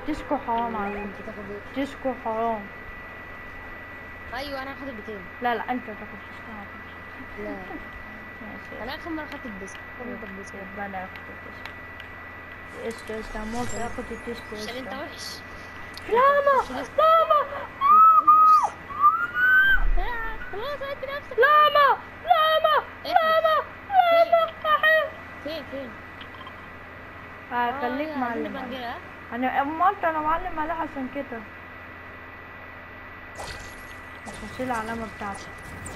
الديسكو حرام على انت فكرة تاخد ايه الديسكو حرام ايوه انا هاخد البتين لا لا انت تاخد ديسكو على فكرة. لا ماشي انا اخر مره خدت الديسك خدت الديسك ربنا ياخد الديسكو قشطة قشطة هموت اخد الديسكو عشان انت قشطة وحش لاما لاما آه، خلاص هدي نفسك لاما لاما لاما لاما أحيي. فين فين آه، خليك آه، عايزين معلم نبقى نجيلها. انا اما قلت انا معلم عليه عشان كده مش هشيل العلامة بتاعتي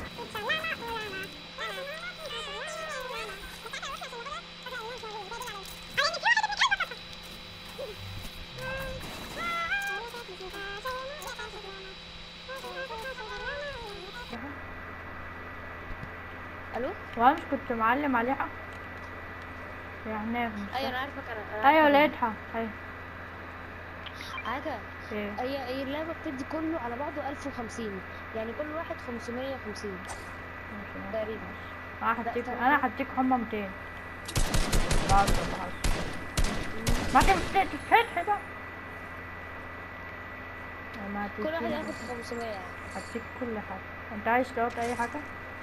الو وانا مش كنت معلم عليها يا هناك ايوه انا عارفك انا أنا ايوه عارفة. لقيتها ايوه حاجه ايه هي هي اللعبه بتدي كله على بعضه 1050 يعني كل واحد 550 ماشي. تقريبا انا هديك تمام. انا هديك هما 200 بهزر بهزر ما تفتح تفتح بقى ما كل واحد هديك ياخد 500 يعني هديك كل حاجة انت عايز تقعد اي حاجة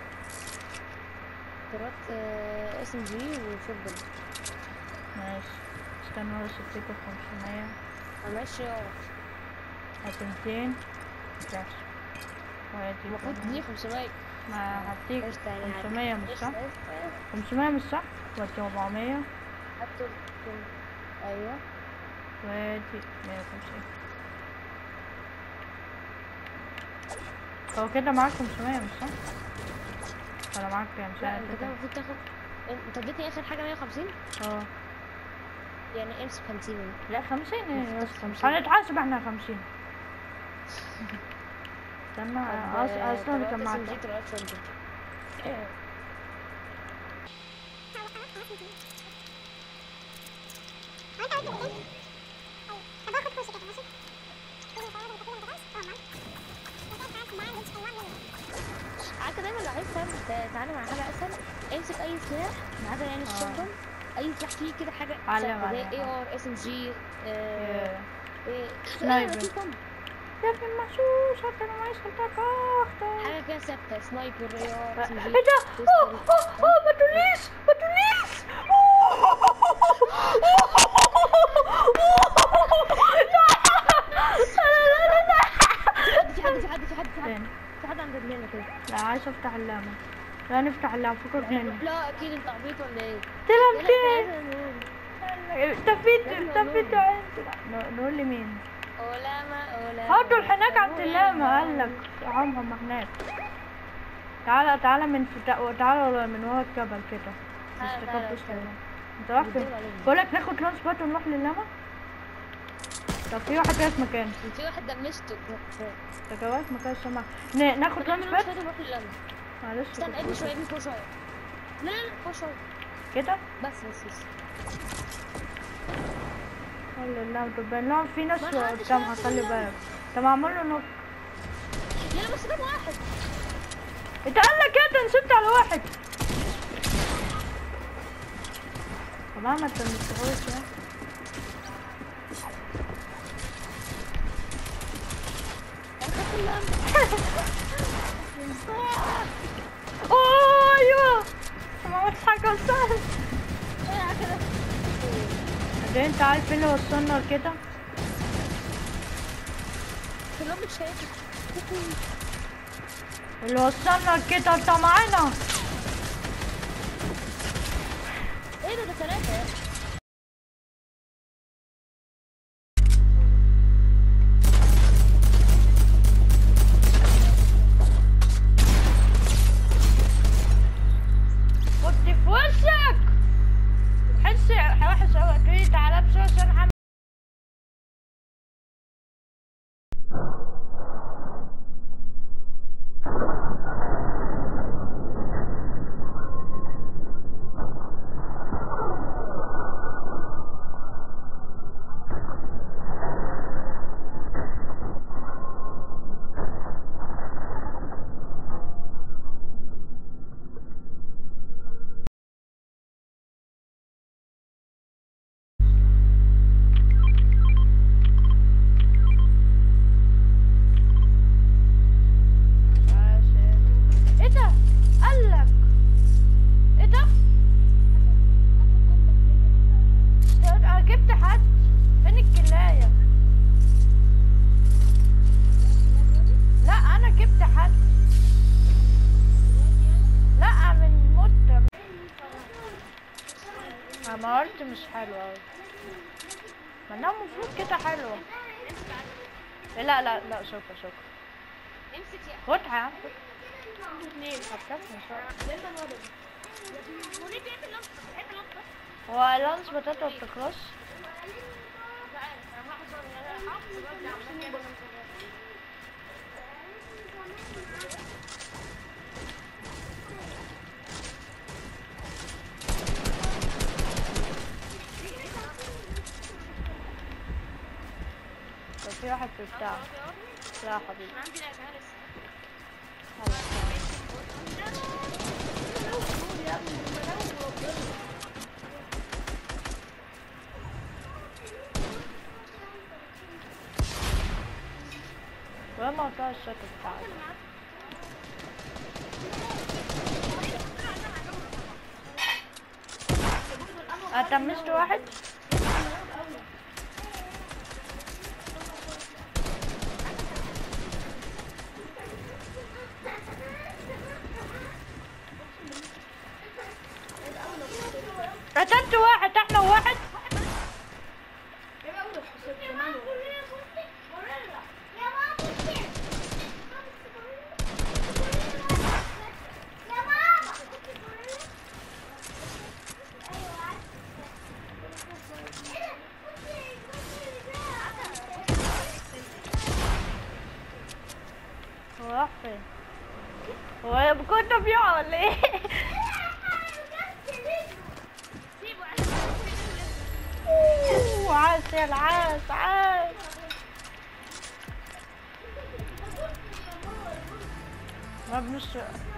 ترات اس ام جي وشوت ماشي استنى بس اديك 500 ماشي اه هات 200 بس وهديك المفروض دي 500 ما هديك قشطة يعني عادي. 500 مش صح قشطة، قشطة. 500 مش صح ودي 400 هاتوا ال- ايوه ودي 150 هو كده معاك 500 مش صح؟ ولا معاك كام لا سنة انت كده كده؟ المفروض تاخد انت اديتني اخر حاجه 150 اه يعني امسك 50 يعني. لا 50 ايه يا المفروض اسطى 50. هنتحاسب احنا 50 استنى طب، أص- آه، اصلا ترات كان معاك SMG، ترات شوت عارفه دايما لو عايز تعمل تتعلم على حاجه اسهل امسك اي سلاح ما عدا يعني الشوتجن اي سلاح فيه كده حاجه علم ثابتة، زي عليها. اي ار اس ام جي ياه. سنايبر سنايبر. يا ابن المحشوش حتى انا معيش خلطة اختار حاجه كده ثابته سنايبر اي ار اس ام جي ايه ده؟ اوه اوه اوه ما تقوليش ما تقوليش في حد في حد في حد في حد فين؟ في حد عند رجلينا كده لا عايز افتح اللامة لا نفتح اللامة فكك مني لا اكيد انت عبيط ولا ايه؟ تلعب لا، فين؟ لازم نقول. تفيت يلا تفيت نقول. عندي نقول لمين؟ أولاما أولاما هاتوا هناك عند اللامة قالك هم هم هناك تعالى تعالى من فتا... تعالى من ورا الجبل كده تعالى، مش تعالى، تكبس تعالى. كده. انت رايح فين؟ بيدوروا علينا. بقولك ناخد لانش بات ونروح للامة طب في واحد جاي في مكان في واحد دمشته انت جواز مكان السماء ن- ناخد لانش بات نروح للأمن معلش استنى ابني شوية ابني فوق شوية لا لا لا فوق شوية كده بس بس بس والله لا دبان لا في ناس ما حدش قدامها هياخد خلي اللعبة. بالك انت معمول له نوك يلا بس جاب واحد انت قال لك كده نسيت على واحد طبعا ما انت مستغربش يعني أنا خدت الأمن اوه ايوه ما عملتش حاجه وصلت إيه كده بعدين انت عارف ايه اللي وصلنا لكده كلهم بتشايفوا اللي وصلنا لكده انت معانا ايه ده ده ثلاثة يا أخي. كنت في وشك تحس وحش اوي تقولي تعالى بسرعه عشان هعمل بنت مش حلوة أوي ما انها المفروض كده حلوة امسك عادي لا لا لا شكرا شكرا امسك يا خدها يا عم اثنين هتكفي شوية لما الولد وليه بيعمل لمس بيحب اللمس هو اللانش بتاعته ما بتخلصش مش عارف انا هحضر انا حافظ الواد ده عمال يعمل لمس طب في واحد في بتاع لا يا حبيبي عندي لعبة لسه ولما قطع الشات بتاعك اتمست واحد قتلت واحد احنا واحد هو راح فين هو كنت بيقع ولا ايه سيبه عشان أوه، عاش يا العاش عاش ما بنش